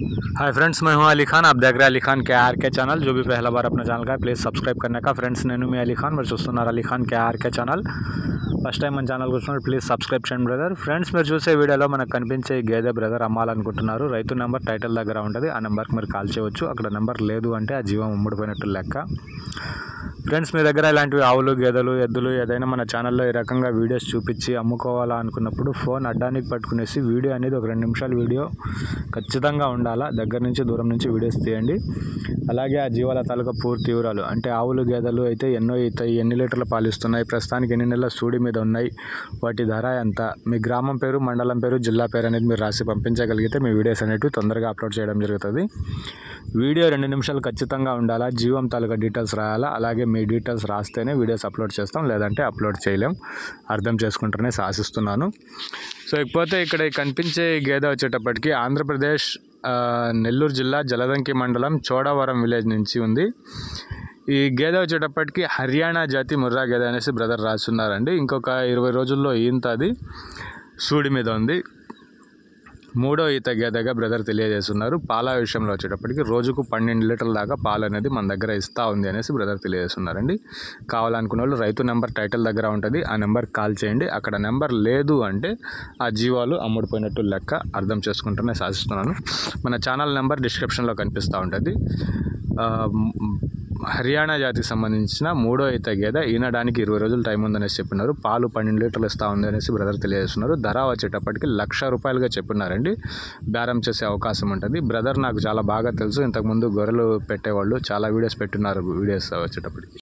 hi friends मैं हूं अली खान आप देख रहे हैं अली खान के आर के ఛానల్ जो भी पहला बार अपना ఛానల్ का है ప్లీజ్ సబ్స్క్రైబ్ करने का ఫ్రెండ్స్ నేను మీ అలీ ఖాన్ మీరు చూస్తున్నారు Ali Khan KR K channel first time మన ఛానల్ చూస్తున్నారు ప్లీజ్ సబ్స్క్రైబ్ చేయండి బ్రదర్ ఫ్రెండ్స్ మీరు చూసే వీడియోలో మనకు కనిపించే ఈ గేదె బ్రదర్ అమ్మాలనుకుంటున్నారు రైతు నెంబర్ టైటిల్ దగ్గర ఉంటుంది ఆ నెంబర్కి మీరు కాల్ చేయవచ్చు అక్కడ నెంబర్ లేదు అంటే ఆ జీవం ఉమ్ముడిపోయినట్టు లెక్క ఫ్రెండ్స్ మీ దగ్గర ఇలాంటివి ఆవులు గేదెలు ఎద్దులు ఏదైనా మన ఛానల్లో ఈ రకంగా వీడియోస్ చూపించి అమ్ముకోవాలా అనుకున్నప్పుడు ఫోన్ అడ్డానికి పట్టుకునేసి వీడియో అనేది ఒక రెండు నిమిషాల వీడియో ఖచ్చితంగా ఉండాలా దగ్గర నుంచి దూరం నుంచి వీడియోస్ తీయండి అలాగే ఆ జీవాల తాలూకా పూర్తి వివరాలు అంటే ఆవులు గేదెలు అయితే ఎన్నో అవుతాయి ఎన్ని లీటర్లు పాలిస్తున్నాయి ప్రస్తుతానికి ఎన్ని నెలల సూడి మీద ఉన్నాయి వాటి ధర ఎంత మీ గ్రామం పేరు మండలం పేరు జిల్లా పేరు అనేది మీరు రాసి పంపించగలిగితే మీ వీడియోస్ అనేవి తొందరగా అప్లోడ్ చేయడం జరుగుతుంది వీడియో రెండు నిమిషాలు ఖచ్చితంగా ఉండాలా జీవం తాలూకా డీటెయిల్స్ రాయాలా అలాగే మీ డీటెయిల్స్ రాస్తేనే వీడియోస్ అప్లోడ్ చేస్తాం లేదంటే అప్లోడ్ చేయలేం అర్థం చేసుకుంటూనే శాసిస్తున్నాను సో ఇకపోతే ఇక్కడ ఈ కనిపించే ఈ గేదె వచ్చేటప్పటికి ఆంధ్రప్రదేశ్ ఆ, నెల్లూరు జిల్లా జలదంకి మండలం చోడవరం విలేజ్ నుంచి ఉంది ఈ గేదె వచ్చేటప్పటికి హర్యానా జాతి ముర్రా గేదె అనేసి బ్రదర్ రాస్తున్నారండి ఇంకొక ఇరవై రోజుల్లో ఈంత అది సూడి మీద ఉంది మూడో ఈత గేదెగా బ్రదర్ తెలియజేస్తున్నారు పాల విషయంలో వచ్చేటప్పటికి రోజుకు పన్నెండు లీటర్ల దాకా పాలు అనేది మన దగ్గర ఇస్తూ ఉంది అనేసి బ్రదర్ తెలియజేస్తున్నారండి కావాలనుకున్న వాళ్ళు రైతు నెంబర్ టైటిల్ దగ్గర ఉంటుంది ఆ నెంబర్ కాల్ చేయండి అక్కడ నెంబర్ లేదు అంటే ఆ జీవాలు అమ్ముడిపోయినట్టు లెక్క అర్థం చేసుకుంటూనే శాసిస్తున్నాను మన ఛానల్ నెంబర్ డిస్క్రిప్షన్లో కనిపిస్తూ ఉంటుంది ఆ, మ్, హర్యానా జాతికి సంబంధించిన మూడో ఈత గేదె ఈనడానికి ఇరవై రోజులు టైం ఉందనేసి చెప్పినారు పాలు పన్నెండు లీటర్లు ఇస్తా ఉంది అనేసి బ్రదర్ తెలియజేస్తున్నారు ధర వచ్చేటప్పటికి లక్ష రూపాయలుగా చెప్పినారండి బేరం చేసే అవకాశం ఉంటుంది బ్రదర్ నాకు చాలా బాగా తెలుసు ఇంతకుముందు గొర్రెలు పెట్టేవాళ్ళు చాలా వీడియోస్ పెట్టున్నారు వీడియోస్ వచ్చేటప్పటికి